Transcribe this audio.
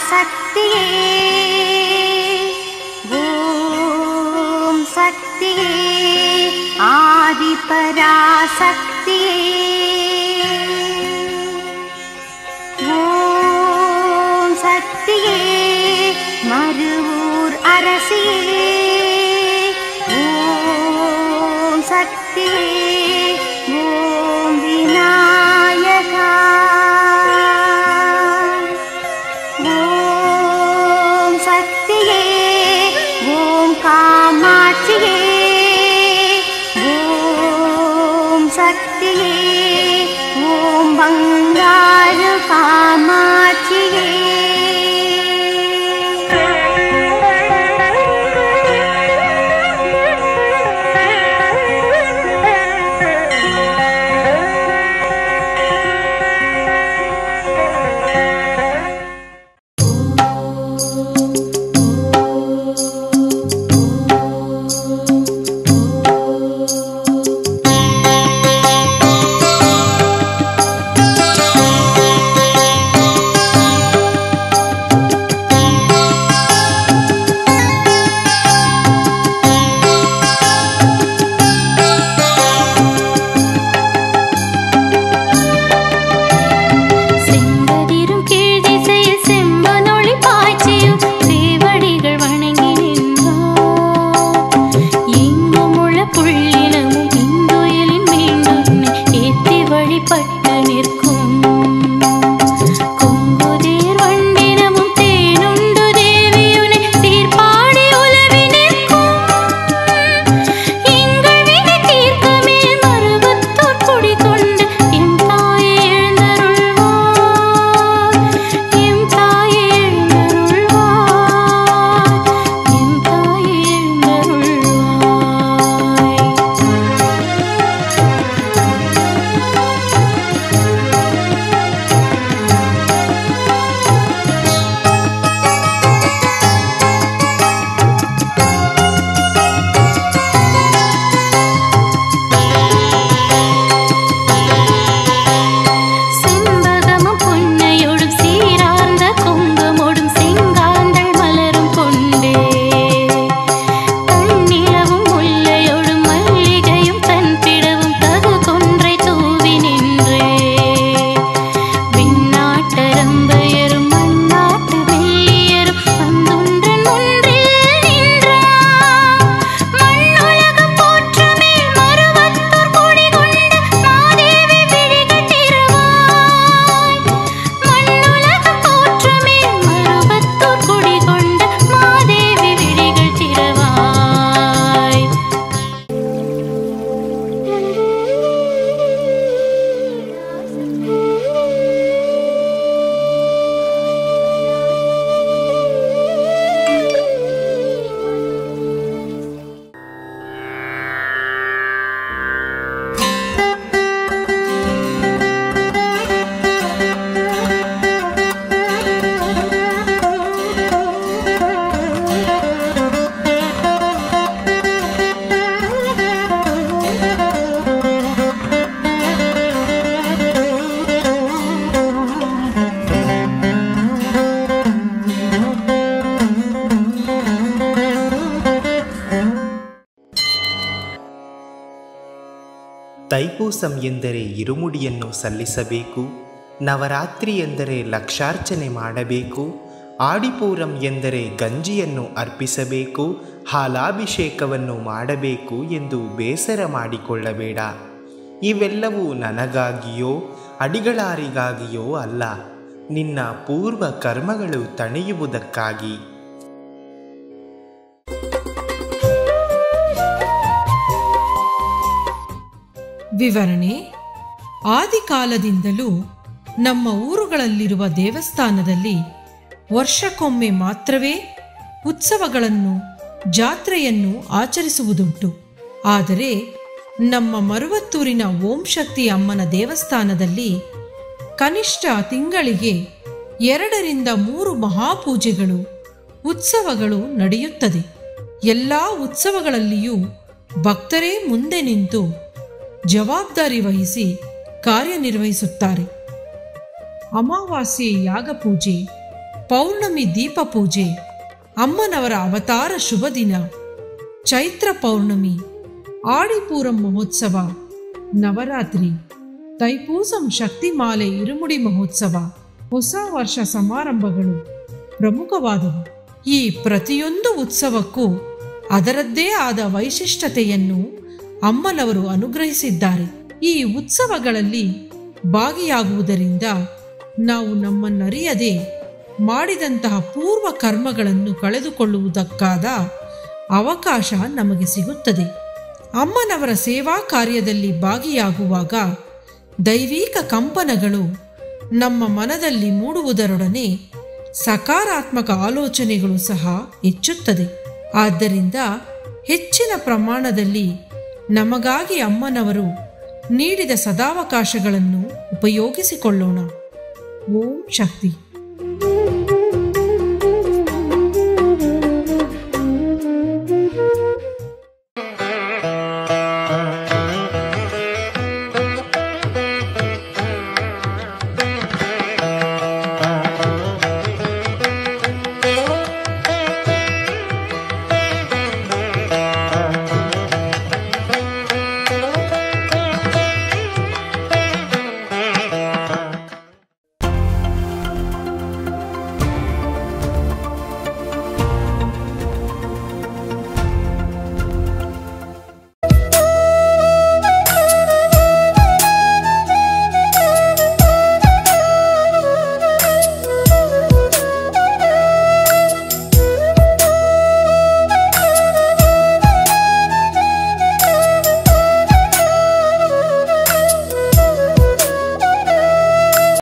பராசக்தியே ஓம் சக்தியே ஆதி பராசக்தியே ஓம் சக்தியே மருவூர் அரசியே ஓம் சக்தியே ஓம் விநாயகா ஓம் சக்தியே ஓம் காமாட்சியே ஓம் சக்தியே ஓம் பங்காரு காமாட்சியே செம்பதிரும் கீழ் திசையில் செம்பனொளி பாய்ச்சியும் சேவடிகள் வணங்கி நின்றார் எங்கும் உள்ள புள்ளினமும் இந்துயிலின் மீண்டும் ஏத்தி வழிபட்டு நிற்கும் கொங்குதேர் வண்டினமும் தேனுண்டு தேவியுனை சீர்பாடி உலவி நிற்கும் எங்கள் வினை தீர்க்கமே மருவத்தோர் குடிகொண்டு எம் தாயே எழுந்தருள்வார் எம் தாயே எழுந்தருள்வார் எம் தாயே எழுந்தருள்வாய் செம்பகமும் புன்னையோடும் சீரார்ந்த கொங்கமோடும் செங்காந்தள் மலரும் கொண்டே தன்னிலவும் முல்லையோடும் மல்லிகையும் தன் பிடவும் தகு கொன்றை தூவி நின்றே விண்ணாட்டரம்பையரும் மண்ணாட்டு வெள்ளியரும் வந்துன்றன் ஒன்றில் நின்றார் மண்ணுலகம் போற்றுமே மருவத்தோர் கொடி கொண்ட மாதேவி விழிகள் திறவாய் மண்ணுலகம் போற்றுமே மருவத்தோர் கொடி கொண்ட மாதேவி விழிகள் திறவாய் ತೈಪೂಸಂ ಎಂದರೆ ಇರುಮುಡಿಯನ್ನು ಸಲ್ಲಿಸಬೇಕು ನವರಾತ್ರಿ ಎಂದರೆ ಲಕ್ಷಾರ್ಚನೆ ಮಾಡಬೇಕು ಆಡಿಪೂರಂ ಎಂದರೆ ಗಂಜಿಯನ್ನು ಅರ್ಪಿಸಬೇಕು ಹಾಲಾಭಿಷೇಕವನ್ನು ಮಾಡಬೇಕು ಎಂದು ಬೇಸರ ಮಾಡಿಕೊಳ್ಳಬೇಡ ಇವೆಲ್ಲವೂ ನನಗಾಗಿಯೋ ಅಡಿಗಳಾರಿಗಾಗಿಯೋ ಅಲ್ಲ ನಿನ್ನ ಪೂರ್ವ ಕರ್ಮಗಳು ತಣಿಯುವುದಕ್ಕಾಗಿ ವಿವರಣೆ ಆದಿಕಾಲದಿಂದಲೂ ನಮ್ಮ ಊರುಗಳಲ್ಲಿರುವ ದೇವಸ್ಥಾನದಲ್ಲಿ ವರ್ಷಕ್ಕೊಮ್ಮೆ ಮಾತ್ರವೇ ಉತ್ಸವಗಳನ್ನು ಜಾತ್ರೆಯನ್ನು ಆಚರಿಸುವುದುಂಟು ಆದರೆ ನಮ್ಮ ಮರುವತ್ತೂರಿನ ಓಂ ಶಕ್ತಿ ಅಮ್ಮನ ದೇವಸ್ಥಾನದಲ್ಲಿ ಕನಿಷ್ಠ ತಿಂಗಳಿಗೆ ಎರಡರಿಂದ ಮೂರು ಮಹಾಪೂಜೆಗಳು ಉತ್ಸವಗಳು ನಡೆಯುತ್ತದೆ ಎಲ್ಲ ಉತ್ಸವಗಳಲ್ಲಿಯೂ ಭಕ್ತರೇ ಮುಂದೆ ನಿಂತು ಜವಾಬ್ದಾರಿ ವಹಿಸಿ ಕಾರ್ಯನಿರ್ವಹಿಸುತ್ತಾರೆ ಅಮಾವಾಸ್ಯೆ ಯಾಗಪೂಜೆ ಪೌರ್ಣಮಿ ದೀಪ ಪೂಜೆ ಅಮ್ಮನವರ ಅವತಾರ ಶುಭ ದಿನ ಚೈತ್ರ ಪೌರ್ಣಮಿ ಆಡಿಪೂರಂ ಮಹೋತ್ಸವ ನವರಾತ್ರಿ ತೈಪೂಸಂ ಶಕ್ತಿಮಾಲೆ ಇರುಮುಡಿ ಮಹೋತ್ಸವ ಹೊಸ ವರ್ಷ ಸಮಾರಂಭಗಳು ಪ್ರಮುಖವಾದವು ಈ ಪ್ರತಿಯೊಂದು ಉತ್ಸವಕ್ಕೂ ಅದರದ್ದೇ ಆದ ವೈಶಿಷ್ಟ್ಯತೆಯನ್ನು ಅಮ್ಮನವರು ಅನುಗ್ರಹಿಸಿದ್ದಾರೆ ಈ ಉತ್ಸವಗಳಲ್ಲಿ ಭಾಗಿಯಾಗುವುದರಿಂದ ನಾವು ನಮ್ಮನ್ನರಿಯದೆ ಮಾಡಿದಂತಹ ಪೂರ್ವ ಕರ್ಮಗಳನ್ನು ಕಳೆದುಕೊಳ್ಳುವುದಕ್ಕಾದ ಅವಕಾಶ ನಮಗೆ ಸಿಗುತ್ತದೆ ಅಮ್ಮನವರ ಸೇವಾ ಕಾರ್ಯದಲ್ಲಿ ಭಾಗಿಯಾಗುವಾಗ ದೈವಿಕ ಕಂಪನಗಳು ನಮ್ಮ ಮನದಲ್ಲಿ ಮೂಡುವುದರೊಡನೆ ಸಕಾರಾತ್ಮಕ ಆಲೋಚನೆಗಳು ಸಹ ಹೆಚ್ಚುತ್ತದೆ ಆದ್ದರಿಂದ ಹೆಚ್ಚಿನ ಪ್ರಮಾಣದಲ್ಲಿ ನಮಗಾಗಿ ಅಮ್ಮನವರು ನೀಡಿದ ಸದಾವಕಾಶಗಳನ್ನು ಉಪಯೋಗಿಸಿಕೊಳ್ಳೋಣ ಓಂ ಶಕ್ತಿ